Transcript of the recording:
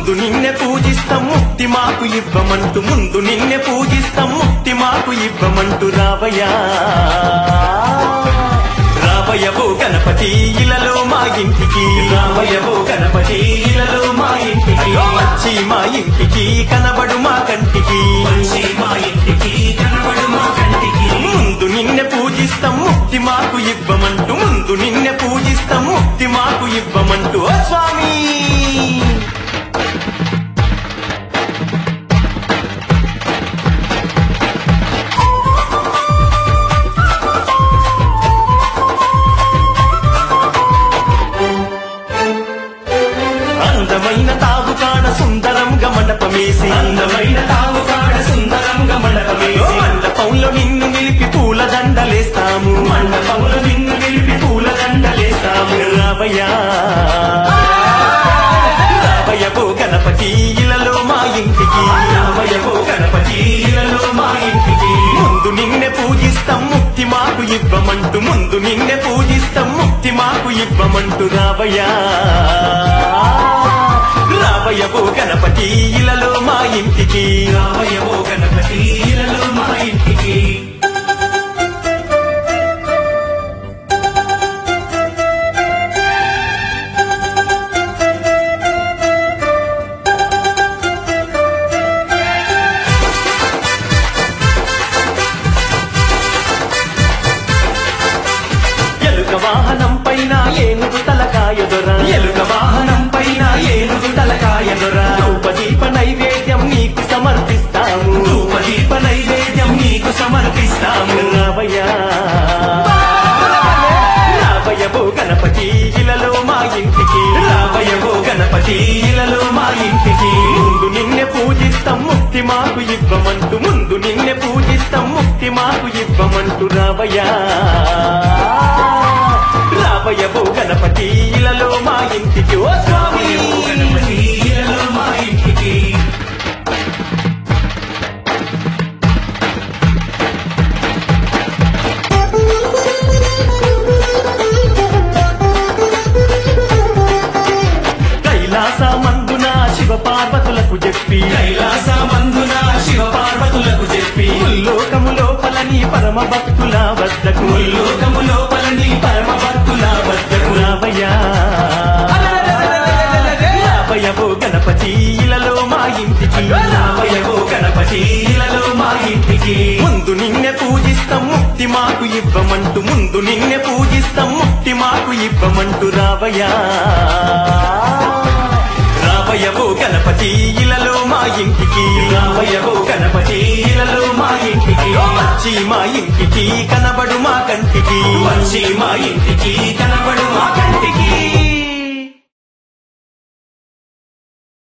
ముందు నిన్నే పూజిస్తాం ముక్తి మాకు ఇవ్వమంటూ ముందు నిన్నే పూజిస్తాం ముక్తి మాకు ఇవ్వమంటూ రావయ్యా రావయ్యవో గణపతి ఇలలో మా ఇంటికి రావయ్యవో గణపతి ఇలలో మా ఇంటికి వచ్చి మా ఇంటికి కనబడు మా కంటికి వచ్చి మా ఇంటికి కనబడు మా కంటికి ముందు నిన్నే పూజిస్తాం ముక్తి మాకు ఇవ్వమంటూ ముందు నిన్నే పూజిస్తాం ముక్తి మాకు ఇవ్వమంటూ ఓ స్వామి అందమైన తావు కాడ సుందరంగా మండపమేసి అందమైన తావు కాడ సుందరంగా ఓ మండపమేసి మండపంలో నిన్ను నిలిపి పూల దండలేస్తాము మండపములు నిన్ను నిలిపి పూల దండలేస్తాము రావయ్యా రావయ్యవో గణపతి ఇలలో మా ఇంటికి రామయ్యవో గణపతి ఇలలో మా ఇంటికి ముందు నిన్నే పూజిస్తాం ముక్తి మాకు ఇవ్వమంటూ ముందు నిన్నే పూజిస్తాం ముక్తి మాకు ఇవ్వమంటూ రావయ్యా రావయ్యవో గణపతి ఇలలో మా ఇంటికి రామయ్యవో గణపతి ఇలలో మా ఇంటికి ఎలుక వాహనం పైన ఏనుగు తలకాయ దొర ఎలుక వాహనం పైన ఏనుగు తలకాయ దొర ధూపదీప నైవేద్యం నీకు సమర్పిస్తాము ధూపదీప నైవేద్యం నీకు సమర్పిస్తాము రావయ్యా రావయ్యవో గణపతి ఇలలో మా ఇంటికి రామయ్యవో గణపతి ఇలలో మా ఇంటికి ముందు నిన్నే పూజిస్తాం ముక్తి మాకు ఇవ్వమంటూ ముందు నిన్నే పూజిస్తాం ముక్తి మాకు ఇవ్వమంటూ రావయ్యా రావయ్యవో గణపతి ఇలలో మా ఇంటికి ఓ స్వామి రామయ్యవో గణపతి ఇలలో మా ఇంటికి కైలాస మందున శివ పార్వతులకు చెప్పి కైలాస మందున శివ పార్వతులకు చెప్పి లోకము లోపల నీ పరమ భక్తుల వద్దకు లోకము లోపల నీ పరమ భక్తుల వద్దకు రావయ్యా రావయ్యవో గణపతి ఇలలో మా ఇంటికి రామయ్యవో గణపతి ఇలలో మా ఇంటికి ముందు నిన్నే పూజిస్తాం ముక్తి మాకు ఇవ్వమంటూ ముందు నిన్నే పూజిస్తాం ముక్తి మాకు ఇవ్వమంటూ రావయ్యా రావయ్యవో గణపతి ఇలలో మా ఇంటికి రామయ్యవో గణపతి ఇలలో మా ఇంటికి వచ్చి మా ఇంటికి కనబడు మా కంటికి వచ్చి మా ఇంటికి కనబడు మా కంటికి